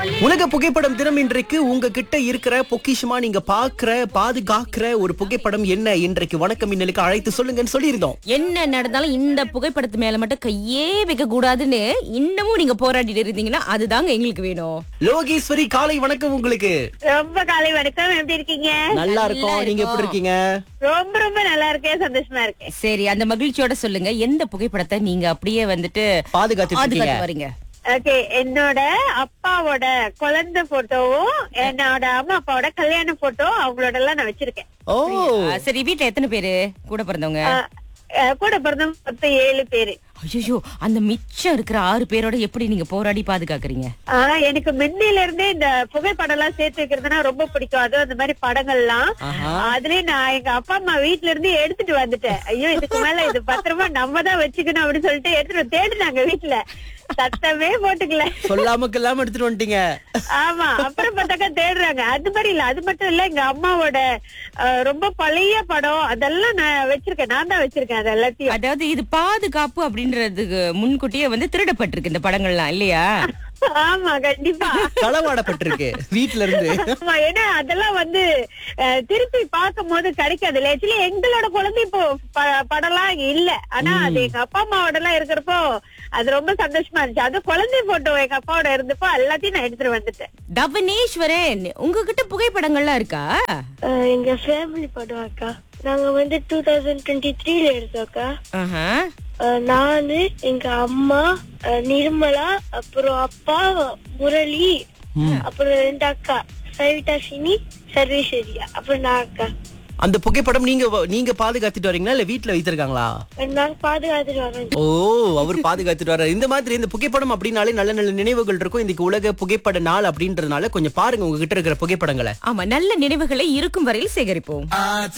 உலக புகைப்படம் தினம் இன்றைக்கு உங்ககிட்ட இருக்கிற பொக்கிஷமா நீங்க பாக்குற பாதுகாக்கிற ஒரு புகைப்படம் என்ன இன்றைக்கு வணக்கம் இன்னலுக்கு அழைத்து சொல்லுங்கன்னு சொல்லியிருந்தோம் என்ன நடந்தாலும் இந்த புகைப்படத்து மேல மட்டும் கையே வைக்க கூடாதுன்னு இன்னமும் நீங்க போராடிட்டு இருந்தீங்கன்னா அதுதாங்க எங்களுக்கு வேணும் லோகேஸ்வரி காலை வணக்கம் உங்களுக்கு ரொம்ப காலை வணக்கம் எப்படி இருக்கீங்க நல்லா இருக்கோம் நீங்க எப்படி இருக்கீங்க ரொம்ப ரொம்ப நல்லா இருக்கேன் சந்தோஷமா இருக்கேன் சரி அந்த மகிழ்ச்சியோட சொல்லுங்க எந்த புகைப்படத்தை நீங்க அப்படியே வந்துட்டு பாதுகாத்துட்டு இருக்கீங்க பாதுகாத்து வரீங்க ஓகே என்னோட அப்பாவோட குழந்தை போட்டோவும் என்னோட அம்மா அப்பாவோட கல்யாண போட்டோ அவங்களோட எல்லாம் நான் வச்சிருக்கேன் ஓ ஆ, சரி வீட்ல எத்தனை பேரு கூட பிறந்தவங்க அஹ், அஹ், கூட பிறந்த மொத்தம் ஏழு பேரு ஐயோ அந்த மிச்சம் இருக்கிற ஆறு பேரோட எப்படி நீங்க போராடி பாதுகாக்கிறீங்க ஆஹ் எனக்கு முன்னையில இருந்தே இந்த புகைப்படம் எல்லாம் சேர்த்து வைக்கிறதுனா ரொம்ப பிடிக்கும் அதுவும் அந்த மாதிரி படங்கள்லாம் ஆஹா. அதுலயே நான் எங்க அப்பா அம்மா வீட்ல இருந்து எடுத்துட்டு வந்துட்டேன் ஐயோ இதுக்கு மேல இது பத்திரமா நம்ம தான் வச்சுக்கணும் அப்படின்னு சொல்லிட்டு எடுத்துட்டு வந்து தேடினாங்க வீட்டுல சத்தமே போட்டுக்கல சொல்லாம இல்லாம எடுத்துட்டு வந்துட்டீங்க ஆமா அப்புறம் பார்த்தாக்கா தேடுறாங்க அது மாதிரி இல்ல அது மட்டும் இல்ல எங்க அம்மாவோட அஹ், ரொம்ப பழைய படம் அதெல்லாம் நான் வச்சிருக்கேன் நான் தான் வச்சிருக்கேன் அது எல்லாத்தையும் அதாவது இது பாதுகாப்பு அப்படின்றதுக்கு முன்கூட்டியே வந்து திருடப்பட்டிருக்கு இந்த படங்கள்லாம் இல்லையா ஆமா கண்டிப்பா களவாடப்பட்டிருக்கு வீட்ல இருந்து ஆமா ஏன்னா அதெல்லாம் வந்து அஹ், திருப்பி பார்க்கும் போது கிடைக்காது இல்ல ஆக்சுவலி எங்களோட குழந்தை இப்போ ப- படம்லாம் இங்க இல்ல ஆனா அது எங்க அப்பா அம்மாவோட எல்லாம் இருக்கிறப்போ அது ரொம்ப சந்தோஷமா இருந்துச்சு அது குழந்தை போட்டோ எங்க அப்பாவோட இருந்தப்போ எல்லாத்தையும் நான் எடுத்துட்டு வந்துட்டேன் தவனேஸ்வரன் உங்ககிட்ட புகைப்படங்கள்லாம் இருக்கா எங்க ஃபேமிலி படம் அக்கா நாங்க வந்து டூ தௌசண்ட் டுவெண்ட்டி த்ரீல எடுத்தோம் அக்கா ஆஹா. அஹ் நானு எங்க அம்மா அஹ் நிர்மலா அப்புறம் அப்பா முரளி அப்புறம் ரெண்டு அக்கா சவிதாஷினி சர்வேஸ்வரியா அப்புறம் நான் அக்கா அந்த புகைப்படம் நீங்க வ- நீங்க பாதுகாத்துட்டு வரீங்களா இல்ல வீட்ல வைத்திருக்காங்களா நாங்க பாதுகாத்துட்டு வரோம் ஓ அவர் பாதுகாத்துட்டு வர்றாரு இந்த மாதிரி இந்த புகைப்படம் அப்படின்னாலே நல்ல நல்ல நினைவுகள் இருக்கும் இன்னைக்கு உலக புகைப்பட நாள் அப்படின்றதுனால கொஞ்சம் பாருங்க உங்ககிட்ட இருக்கிற புகைப்படங்களை ஆமா நல்ல நினைவுகளை இருக்கும் வரையில் சேகரிப்போம்